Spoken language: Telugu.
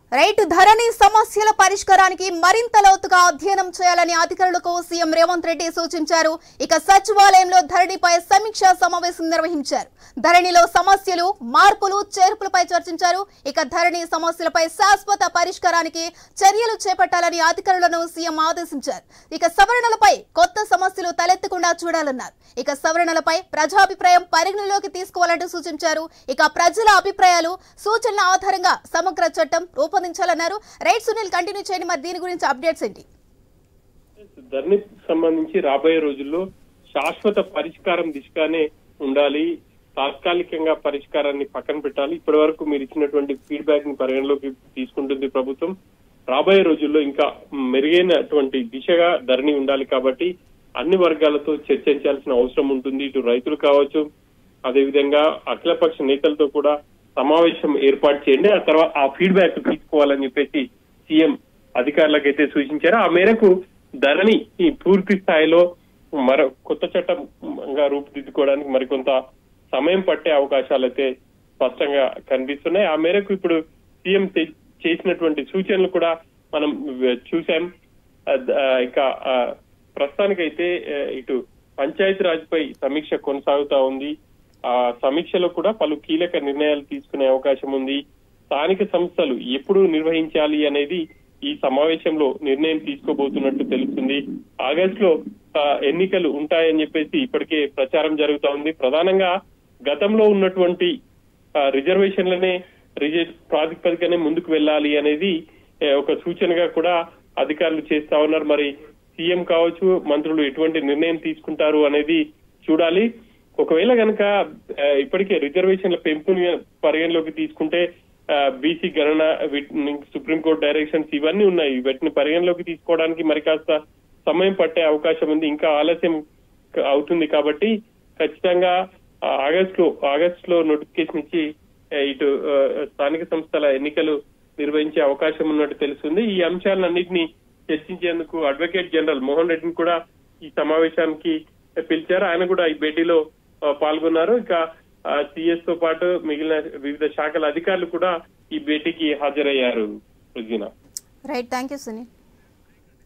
రైతు ధరణి సమస్యల పరిష్కారానికి మరింత లోతుగా అధ్యయనం చేయాలని అధికారులకు సీఎం రేవంత్ రెడ్డి సూచించారు ఇక సచివాలయంలో ధరణిపై సమీక్షా సమావేశం నిర్వహించారు ధరణిలో సమస్యలు మార్పులు చేర్పులపై చర్చించారు ఇక ధరణి సమస్యలపై శాశ్వత పరిష్కారానికి చర్యలు చేపట్టాలని అధికారులను సీఎం ఆదేశించారు ఇక సవరణలపై కొత్త సమస్యలు తలెత్తకుండా చూడాలన్నారు ఇక సవరణలపై ప్రజాభిప్రాయం పరిగణలోకి తీసుకోవాలంటూ సూచించారు ఇక ప్రజల అభిప్రాయాలు సూచనల ఆధారంగా సమగ్ర చట్టం రూపొందించాలన్నారు రైట్ సునీల్ కంటిన్యూ చేయండి మరి దీని గురించి అప్డేట్స్ ఏంటి ధరణి సంబంధించి రాబోయే రోజుల్లో శాశ్వత పరిష్కారం దిశగానే ఉండాలి తాత్కాలికంగా పరిష్కారాన్ని పక్కన పెట్టాలి ఇప్పటి వరకు మీరు ఇచ్చినటువంటి ఫీడ్బ్యాక్ ని పరిగణలోకి తీసుకుంటుంది ప్రభుత్వం రాబోయే రోజుల్లో ఇంకా మెరుగైనటువంటి దిశగా ధరణి ఉండాలి కాబట్టి అన్ని వర్గాలతో చర్చించాల్సిన అవసరం ఉంటుంది ఇటు రైతులు కావచ్చు అదేవిధంగా అఖిలపక్ష నేతలతో కూడా సమావేశం ఏర్పాటు చేయండి ఆ తర్వాత ఆ ఫీడ్బ్యాక్ తీసుకోవాలని చెప్పేసి సీఎం అధికారులకైతే సూచించారు ఆ మేరకు ధరణి ఈ పూర్తి స్థాయిలో మరో కొత్త చట్టంగా రూపుదిద్దుకోవడానికి మరికొంత సమయం పట్టే అవకాశాలు అయితే స్పష్టంగా కనిపిస్తున్నాయి ఆ మేరకు ఇప్పుడు సీఎం చే- చేసినటువంటి సూచనలు కూడా మనం చూసాం అద్- ఆ, ఇక ఆ, ప్రస్తుతానికైతే ఆ, ఇటు పంచాయతీ రాజ్ పై సమీక్ష కొనసాగుతా ఉంది ఆ సమీక్షలో కూడా పలు కీలక నిర్ణయాలు తీసుకునే అవకాశం ఉంది స్థానిక సంస్థలు ఎప్పుడు నిర్వహించాలి అనేది ఈ సమావేశంలో నిర్ణయం తీసుకోబోతున్నట్టు తెలుస్తుంది ఆగస్టు లో ఆ, ఎన్నికలు ఉంటాయని చెప్పేసి ఇప్పటికే ప్రచారం జరుగుతా ఉంది ప్రధానంగా గతంలో ఉన్నటువంటి ఆ, రిజర్వేషన్లనే రిజర్వ్ ప్రాతిపదికనే ముందుకు వెళ్ళాలి అనేది ఏ, ఒక సూచనగా కూడా అధికారులు చేస్తా ఉన్నారు మరి సీఎం కావచ్చు మంత్రులు ఎటువంటి నిర్ణయం తీసుకుంటారు అనేది చూడాలి ఒకవేళ గనక ఆ, ఇప్పటికే రిజర్వేషన్ల పెంపుని పరిగణలోకి తీసుకుంటే బీసీ గణన వీటిని సుప్రీంకోర్టు డైరెక్షన్స్ ఇవన్నీ ఉన్నాయి వీటిని పరిగణలోకి తీసుకోవడానికి మరి కాస్త సమయం పట్టే అవకాశం ఉంది ఇంకా ఆలస్యం క- అవుతుంది కాబట్టి ఖచ్చితంగా ఆ, ఆగస్ట్ లో ఆగస్ట్ లో నోటిఫికేషన్ ఇచ్చి ఆ, ఇటు ఆ, స్థానిక సంస్థల ఎన్నికలు నిర్వహించే అవకాశం ఉన్నట్టు తెలుస్తుంది ఈ అంశాలన్నింటినీ చర్చించేందుకు అడ్వకేట్ జనరల్ మోహన్ రెడ్డిని కూడా ఈ సమావేశానికి పిలిచారు ఆయన కూడా ఈ భేటీలో ఆ, పాల్గొన్నారు ఇక సిఎస్ తో పాటు మిగిలిన వివిధ శాఖల అధికారులు కూడా ఈ భేటీకి హాజరయ్యారు Rujina right thank you Sunil